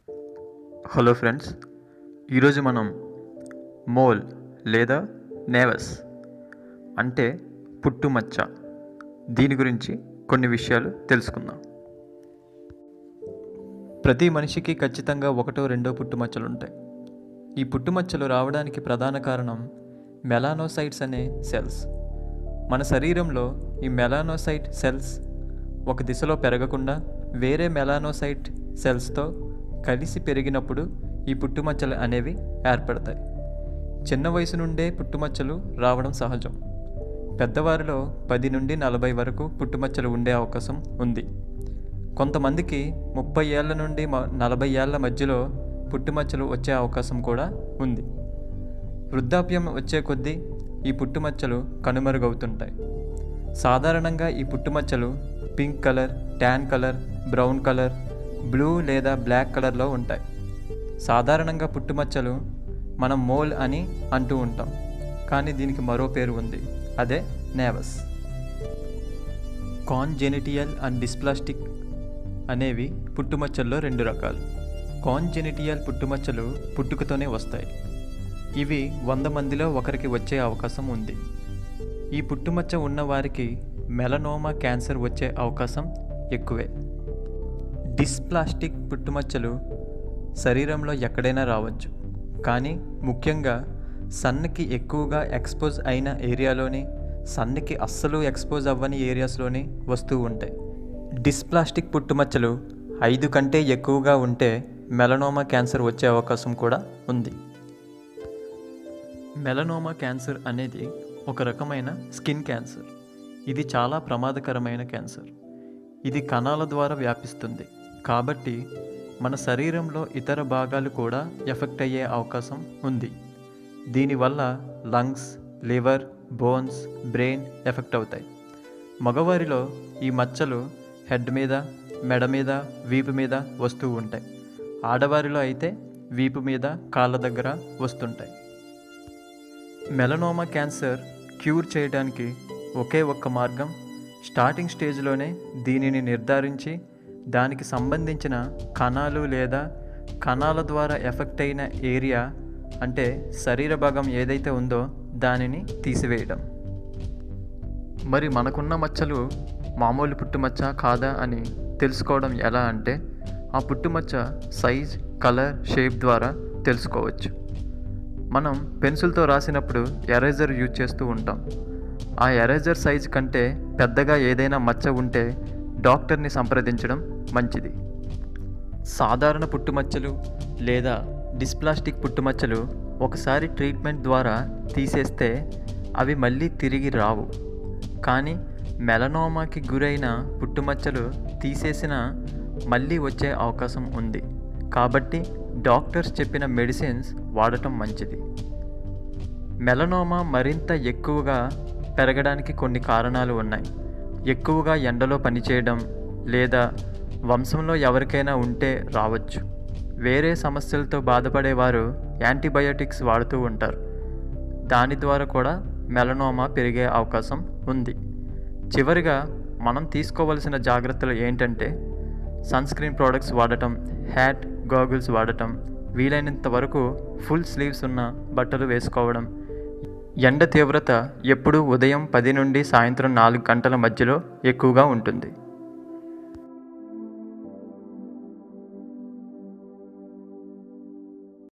hello friends ఈరోజు మనం mole లేదా నేవస్ అంటే పుట్టుమచ్చ దీని గురించి కొన్ని విషయాలు తెలుసుకుందాం ప్రతి మనిషికి ఖచ్చితంగా ఒకటో రెండో పుట్టుమచ్చలు ఉంటాయి ఈ పుట్టుమచ్చలు రావడానికి ప్రధాన కారణం మెలానోసైట్స్ అనే సెల్స్ మన శరీరంలో ఈ మెలానోసైట్ సెల్స్ ఒక దిశలో పెరగకుండా వేరే మెలానోసైట్ సెల్స్తో కలిసి పెరిగినప్పుడు ఈ పుట్టుమచ్చలు అనేవి ఏర్పడతాయి చిన్న వయసు నుండే పుట్టుమచ్చలు రావడం సహజం పెద్దవారిలో పది నుండి నలభై వరకు పుట్టుమచ్చలు ఉండే అవకాశం ఉంది కొంతమందికి ముప్పై ఏళ్ళ నుండి మ- నలభై ఏళ్ళ మధ్యలో పుట్టుమచ్చలు వచ్చే అవకాశం కూడా ఉంది వృద్ధాప్యం వచ్చే కొద్దీ ఈ పుట్టుమచ్చలు కనుమరుగవుతుంటాయి సాధారణంగా ఈ పుట్టుమచ్చలు pink colour tan colour brown colour blue లేదా బ్లాక్ కలర్లో ఉంటాయి సాధారణంగా పుట్టుమచ్చలు మనం మోల్ అని అంటూ ఉంటాం కానీ దీనికి మరో పేరు ఉంది అదే నేవస్ కాన్జెనిటియల్ అండ్ డిస్ప్లాస్టిక్ అనేవి పుట్టుమచ్చల్లో రెండు రకాలు కాన్జెనిటియల్ పుట్టుమచ్చలు పుట్టుకతోనే వస్తాయి ఇవి వంద మందిలో ఒకరికి వచ్చే అవకాశం ఉంది ఈ పుట్టుమచ్చ ఉన్న వారికి మెలనోమా క్యాన్సర్ వచ్చే అవకాశం ఎక్కువే డిస్ప్లాస్టిక్ పుట్టుమచ్చలు శరీరంలో ఎక్కడైనా రావచ్చు కానీ ముఖ్యంగా సన్కి ఎక్కువగా ఎక్స్పోజ్ అయిన ఏరియాలోని సన్కి అస్సలు ఎక్స్పోజ్ అవ్వని ఏరియాస్లోని వస్తూ ఉంటాయి డిస్ప్లాస్టిక్ పుట్టుమచ్చలు ఐదు కంటే ఎక్కువగా ఉంటే మెలనోమా క్యాన్సర్ వచ్చే అవకాశం కూడా ఉంది మెలనోమా క్యాన్సర్ అనేది ఒక రకమైన స్కిన్ క్యాన్సర్ ఇది చాలా ప్రమాదకరమైన క్యాన్సర్ ఇది కణాల ద్వారా వ్యాపిస్తుంది కాబట్టి మన శరీరంలో ఇతర భాగాలు కూడా ఎఫెక్ట్ అయ్యే అవకాశం ఉంది దీనివల్ల lungs liver bones brain effect అవుతాయి మగవారిలో ఈ మచ్చలు హెడ్ మీద మెడ మీద వీపు మీద వస్తూ ఉంటాయి ఆడవారిలో అయితే వీపు మీద కాళ్ళ దగ్గర వస్తుంటాయి మెలనోమా క్యాన్సర్ క్యూర్ చేయడానికి ఒకే ఒక్క మార్గం స్టార్టింగ్ స్టేజ్లోనే దీనిని నిర్ధారించి దానికి సంబంధించిన కణాలు లేదా కణాల ద్వారా ఎఫెక్ట్ అయిన ఏరియా అంటే శరీర భాగం ఏదైతే ఉందో దానిని తీసివేయడం మరి మనకున్న మచ్చలు మామూలు పుట్టుమచ్చ కాదా అని తెలుసుకోవడం ఎలా అంటే ఆ పుట్టుమచ్చ సైజ్ కలర్ షేప్ ద్వారా తెలుసుకోవచ్చు మనం పెన్సిల్తో రాసినప్పుడు ఎరేజర్ యూజ్ చేస్తూ ఉంటాం ఆ ఎరేజర్ సైజ్ కంటే పెద్దగా ఏదైనా మచ్చ ఉంటే డాక్టర్ని సంప్రదించడం మంచిది సాధారణ పుట్టుమచ్చలు లేదా డిస్ప్లాస్టిక్ పుట్టుమచ్చలు ఒకసారి ట్రీట్మెంట్ ద్వారా తీసేస్తే అవి మళ్ళీ తిరిగి రావు కానీ మెలనోమాకి గురైన పుట్టుమచ్చలు తీసేసిన మళ్ళీ వచ్చే అవకాశం ఉంది కాబట్టి డాక్టర్స్ చెప్పిన మెడిసిన్స్ వాడటం మంచిది మెలనోమా మరింత ఎక్కువగా పెరగడానికి కొన్ని కారణాలు ఉన్నాయి ఎక్కువగా ఎండలో పనిచేయడం లేదా వంశంలో ఎవరికైనా ఉంటే రావచ్చు వేరే సమస్యలతో బాధపడేవారు యాంటీబయోటిక్స్ వాడుతూ ఉంటారు దాని ద్వారా కూడా మెలనోమా పెరిగే అవకాశం ఉంది చివరిగా మనం తీసుకోవలసిన జాగ్రత్తలు ఏంటంటే సన్ స్క్రీన్ ప్రోడక్ట్స్ వాడటం హ్యాట్ గాగుల్స్ వాడటం వీలైనంత వరకు ఫుల్ స్లీవ్స్ ఉన్న బట్టలు వేసుకోవడం ఎండ తీవ్రత ఎప్పుడూ ఉదయం పది నుండి సాయంత్రం నాలుగు గంటల మధ్యలో ఎక్కువగా ఉంటుంది